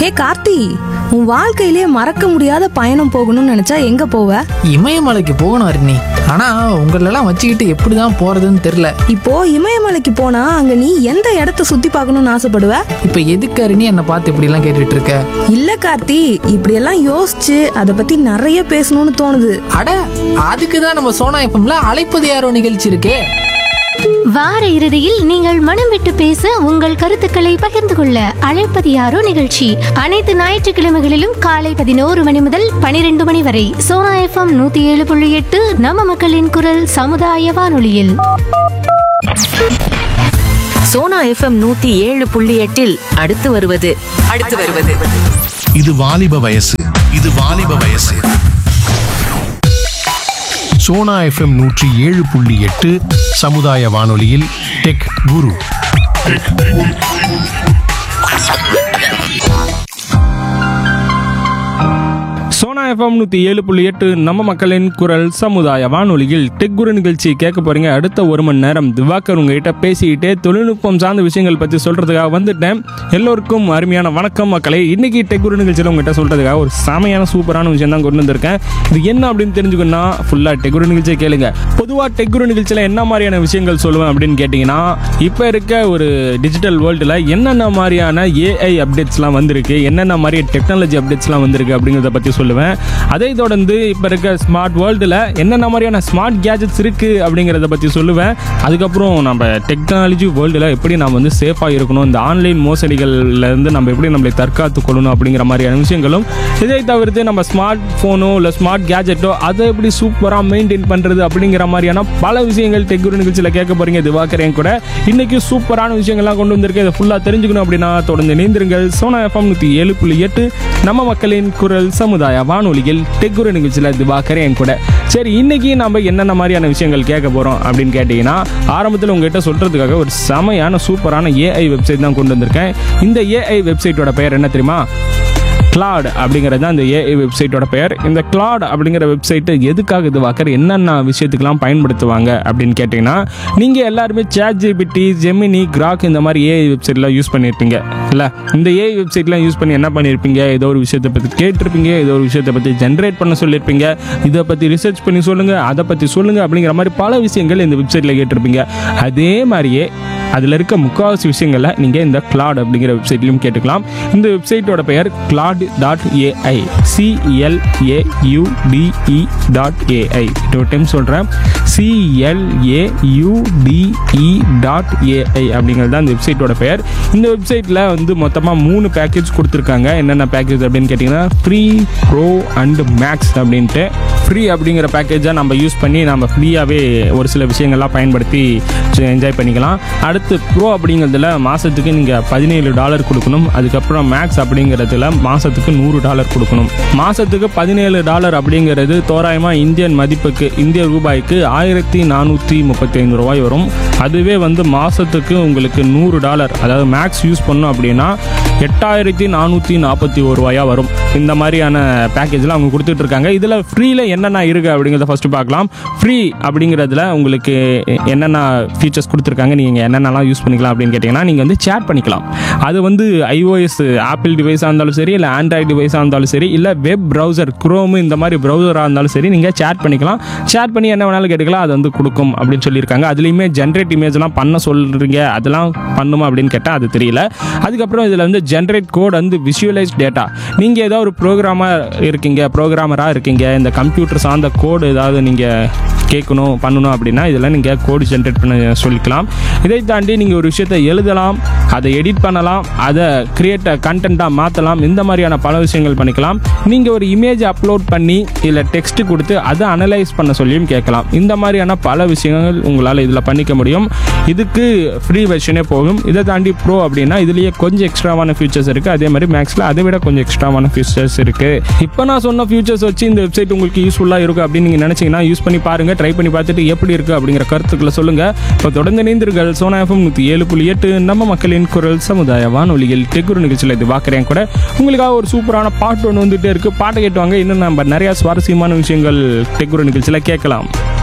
ஹே கார்த்தி உன் வாழ்க்கையிலே மறக்க முடியாத பயணம் போகணும்னு நினைச்சா எங்க போவ இமயமலைக்கு போகணும் அருணி ஆனா உங்களெல்லாம் வச்சுக்கிட்டு எப்படி தான் போறதுன்னு தெரில இப்போ இமயமலைக்கு போனா அங்க நீ எந்த இடத்த சுத்தி பார்க்கணும்னு ஆசைப்படுவ இப்போ எதுக்கு அருணி என்னை பார்த்து இப்படிலாம் கேட்டுட்டு இருக்க இல்ல கார்த்தி இப்படியெல்லாம் யோசிச்சு அதை பத்தி நிறைய பேசணும்னு தோணுது அட அதுக்கு தான் நம்ம சோனா எஃப்எம்ல அழைப்பது யாரோ நிகழ்ச்சி இருக்கே வார இறுதியில் நீங்கள் மனம் விட்டு பேச உங்கள் கருத்துக்களை பகிர்ந்து கொள்ள அழைப்பது யாரோ நிகழ்ச்சி அனைத்து ஞாயிற்றுக்கிழமைகளிலும் காலை பதினோரு மணி முதல் பனிரெண்டு மணி வரை சோனா எஃப்எம் நூத்தி ஏழு புள்ளி எட்டு நம்ம மக்களின் குரல் சமுதாய வானொலியில் சோனா எஃப்எம் நூத்தி ஏழு புள்ளி எட்டில் அடுத்து வருவது அடுத்து வருவது இது வாலிப வயசு இது வாலிப வயசு சோனா எஃப்எம் நூற்றி ஏழு புள்ளி எட்டு சமுதாய வானொலியில் டெக் குரு சோனா எஃப்எம் நூற்றி ஏழு புள்ளி எட்டு நம்ம மக்களின் குரல் சமுதாய வானொலியில் டெக் குரு நிகழ்ச்சி கேட்க போறீங்க அடுத்த ஒரு மணி நேரம் திவாகர் உங்ககிட்ட பேசிக்கிட்டே தொழில்நுட்பம் சார்ந்த விஷயங்கள் பற்றி சொல்றதுக்காக வந்துட்டேன் எல்லோருக்கும் அருமையான வணக்கம் மக்களே இன்னைக்கு டெக் குரு நிகழ்ச்சியில் உங்ககிட்ட சொல்றதுக்காக ஒரு செமையான சூப்பரான விஷயம் தான் கொண்டு வந்திருக்கேன் இது என்ன அப்படின்னு தெரிஞ்சுக்கணும்னா ஃபுல்லாக டெக் குரு நிகழ்ச்சியை கேளுங்க பொதுவாக டெக் குரு நிகழ்ச்சியில் என்ன மாதிரியான விஷயங்கள் சொல்லுவேன் அப்படின்னு கேட்டிங்கன்னா இப்போ இருக்க ஒரு டிஜிட்டல் வேர்ல்டில் என்னென்ன மாதிரியான ஏஐ அப்டேட்ஸ்லாம் வந்திருக்கு என்னென்ன மாதிரி டெக்னாலஜி அப்டேட்ஸ்லாம் வந்திருக்கு அப்படிங்கிறத பற்றி சொல்லுவேன் அதை தொடர்ந்து இப்போ இருக்க ஸ்மார்ட் வேர்ல்டில் என்னென்ன மாதிரியான ஸ்மார்ட் கேஜெட்ஸ் இருக்குது அப்படிங்கிறத பற்றி சொல்லுவேன் அதுக்கப்புறம் நம்ம டெக்னாலஜி வேர்ல்டில் எப்படி நம்ம வந்து சேஃபாக இருக்கணும் இந்த ஆன்லைன் மோசடிகள்ல இருந்து நம்ம எப்படி நம்மளை தற்காத்து கொள்ளணும் அப்படிங்கிற மாதிரியான விஷயங்களும் இதை தவிர்த்து நம்ம ஸ்மார்ட் ஃபோனோ இல்லை ஸ்மார்ட் கேஜெட்டோ அதை எப்படி சூப்பராக மெயின்டைன் பண்ணுறது அப்படிங்கிற மாதிரியான பல விஷயங்கள் டெக் குரு நிகழ்ச்சியில் கேட்க போகிறீங்க திவாகரேன் கூட இன்னைக்கு சூப்பரான விஷயங்கள்லாம் கொண்டு வந்திருக்கு இதை ஃபுல்லாக தெரிஞ்சுக்கணும் அப்படின்னா தொடர்ந்து இணைந்திருங்கள் சோனா எஃப்எம் நூற்றி ஏழு புள்ளி எட்டு நம்ம மக்களின் குரல் சமுதாய வானொலியில் டெக் குரு நிகழ்ச்சியில் திவாகரேன் கூட சரி இன்னைக்கு நம்ம என்னென்ன மாதிரியான விஷயங்கள் கேட்க போகிறோம் அப்படின்னு கேட்டிங்கன்னா ஆரம்பத்தில் உங்ககிட்ட சொல்கிறதுக்காக ஒரு செமையான சூப்பரான ஏஐ வெப்சைட் தான் கொண்டு வந்திருக்கேன் இந்த ஏஐ வெப்சைட்டோட பெயர் என்ன தெரியுமா கிளாட் அப்படிங்கிறது தான் இந்த ஏஐ வெப்சைட்டோட பெயர் இந்த கிளாட் அப்படிங்கிற வெப்சைட்டு எதுக்காக இது வாக்கர் என்னென்ன விஷயத்துக்கெல்லாம் பயன்படுத்துவாங்க அப்படின்னு கேட்டிங்கன்னா நீங்கள் எல்லாருமே சேட் ஜிபிடி ஜெமினி கிராக் இந்த மாதிரி ஏஐ வெப்சைட்லாம் யூஸ் பண்ணியிருப்பீங்க இல்லை இந்த ஏஐ வெப்சைட்லாம் யூஸ் பண்ணி என்ன பண்ணியிருப்பீங்க ஏதோ ஒரு விஷயத்தை பற்றி கேட்டிருப்பீங்க ஏதோ ஒரு விஷயத்தை பற்றி ஜென்ரேட் பண்ண சொல்லியிருப்பீங்க இதை பற்றி ரிசர்ச் பண்ணி சொல்லுங்கள் அதை பற்றி சொல்லுங்கள் அப்படிங்கிற மாதிரி பல விஷயங்கள் இந்த வெப்சைட்டில் கேட்டிருப்பீங்க அதே மாதிரியே அதில் இருக்க முக்கால்வாசி விஷயங்களை நீங்கள் இந்த கிளாட் அப்படிங்கிற வெப்சைட்லையும் கேட்டுக்கலாம் இந்த வெப்சைட்டோட பெயர் Claude dot AI CLAUDE dot AI ஒரு டைம் சொல்கிறேன் சிஎல்ஏயுடிஇ டாட் ஏஐ அப்படிங்கிறது தான் இந்த வெப்சைட்டோட பெயர் இந்த வெப்சைட்டில் வந்து மொத்தமாக மூணு பேக்கேஜ் கொடுத்துருக்காங்க என்னென்ன பேக்கேஜ் அப்படின்னு கேட்டிங்கன்னா ஃப்ரீ ப்ரோ அண்ட் மேக்ஸ் அப்படின்ட்டு ஃப்ரீ அப்படிங்கிற பேக்கேஜை நம்ம யூஸ் பண்ணி நம்ம ஃப்ரீயாகவே ஒரு சில விஷயங்கள்லாம் பயன்படுத்தி என்ஜாய் பண்ணிக்கலாம் அடுத்து ப்ரோ அப்படிங்கிறதுல மாதத்துக்கு நீங்கள் பதினேழு டாலர் கொடுக்கணும் அதுக்கப்புறம் மேக்ஸ் அப்படிங்கிறதுல மாதத்துக்கு நூறு டாலர் கொடுக்கணும் மாதத்துக்கு பதினேழு டாலர் அப்படிங்கிறது தோராயமாக இந்தியன் மதிப்புக்கு இந்திய ரூபாய்க்கு ஆயிரத்தி நானூற்றி முப்பத்தி ஐந்து ரூபாய் வரும் அதுவே வந்து மாதத்துக்கு உங்களுக்கு நூறு டாலர் அதாவது மேக்ஸ் யூஸ் பண்ணோம் அப்படின்னா எட்டாயிரத்தி நானூற்றி நாற்பத்தி ஒரு ரூபாயா வரும் இந்த மாதிரியான பேக்கேஜில் அவங்க கொடுத்துட்டு இருக்காங்க இதில் ஃப்ரீயில் என்னென்ன இருக்குது அப்படிங்கிறத ஃபஸ்ட்டு பார்க்கலாம் ஃப்ரீ அப்படிங்கிறதுல உங்களுக்கு என்னென்ன ஃபீச்சர்ஸ் கொடுத்துருக்காங்க நீங்கள் என்னென்னலாம் யூஸ் பண்ணிக்கலாம் அப்படின்னு கேட்டிங்கன்னா நீங்கள் வந்து சேட் பண்ணிக்கலாம் அது வந்து ஐஓஎஸ் ஆப்பிள் டிவைஸாக இருந்தாலும் சரி இல்லை ஆண்ட்ராய்டு டிவைஸாக இருந்தாலும் சரி இல்லை வெப் ப்ரௌசர் குரோமு இந்த மாதிரி ப்ரௌசராக இருந்தாலும் சரி நீங்கள் சேட் பண்ணிக்கலாம் சேட் பண்ணி என்ன வேணாலும் கேட்டுக்கலாம் அது வந்து கொடுக்கும் அப்படின்னு சொல்லியிருக்காங்க அதுலேயுமே ஜென்ரேட் இமேஜ்லாம் பண்ண சொல்கிறீங்க அதெல்லாம் பண்ணுமா அப்படின்னு கேட்டால் அது தெரியல அதுக்கப்புறம் இதில் வந்து ஜென்ரேட் கோட் வந்து விஷுவலைஸ் டேட்டா நீங்கள் ஏதோ ஒரு ப்ரோக்ராமர் இருக்கீங்க ப்ரோக்ராமராக இருக்கீங்க இந்த கம்ப்யூட்டர் சார்ந்த கோடு ஏதாவது நீங்கள் கேட்கணும் பண்ணணும் அப்படின்னா இதெல்லாம் நீங்கள் கோடு ஜென்ரேட் பண்ண சொல்லிக்கலாம் இதை தாண்டி நீங்கள் ஒரு விஷயத்தை எழுதலாம் அதை எடிட் பண்ணலாம் அதை கிரியேட் கண்டென்ட்டாக மாற்றலாம் இந்த மாதிரியான பல விஷயங்கள் பண்ணிக்கலாம் நீங்கள் ஒரு இமேஜ் அப்லோட் பண்ணி இதில் டெக்ஸ்ட் கொடுத்து அதை அனலைஸ் பண்ண சொல்லியும் கேட்கலாம் இந்த மாதிரியான பல விஷயங்கள் உங்களால் இதில் பண்ணிக்க முடியும் இதுக்கு ஃப்ரீ வெர்ஷனே போகும் இதை தாண்டி ப்ரோ அப்படின்னா இதுலேயே கொஞ்சம் எக்ஸ்ட்ராவான ஃபீச்சர்ஸ் இருக்குது அதே மாதிரி மேக்ஸில் அதை விட கொஞ்சம் எக்ஸ்ட்ராவான ஃபீச்சர்ஸ் இருக்குது இப்போ நான் சொன்ன ஃபியூச்சர்ஸ் வச்சு இந்த வெப்சைட் உங்களுக்கு யூஸ்ஃபுல்லாக இருக்கும் அப்படின்னு நீங்கள் நினச்சிங்கன்னா யூஸ் பண்ணி பாருங்கள் ட்ரை பண்ணி பார்த்துட்டு எப்படி இருக்குது அப்படிங்கிற கருத்துக்களை சொல்லுங்கள் இப்போ தொடர்ந்து இணைந்தீர்கள் சோனா எஃப்எம் நூற்றி ஏழு புள்ளி எட்டு நம்ம மக்களின் குரல் சமுதாய வானொலியில் டெக்குரு நிகழ்ச்சியில் இது பார்க்குறேன் கூட உங்களுக்காக ஒரு சூப்பரான பாட்டு ஒன்று வந்துகிட்டே இருக்குது பாட்டை கேட்டுவாங்க இன்னும் நம்ம நிறையா சுவாரஸ்யமான விஷயங்கள் டெக்குரு நிகழ்ச்சியில் கேட்கலாம்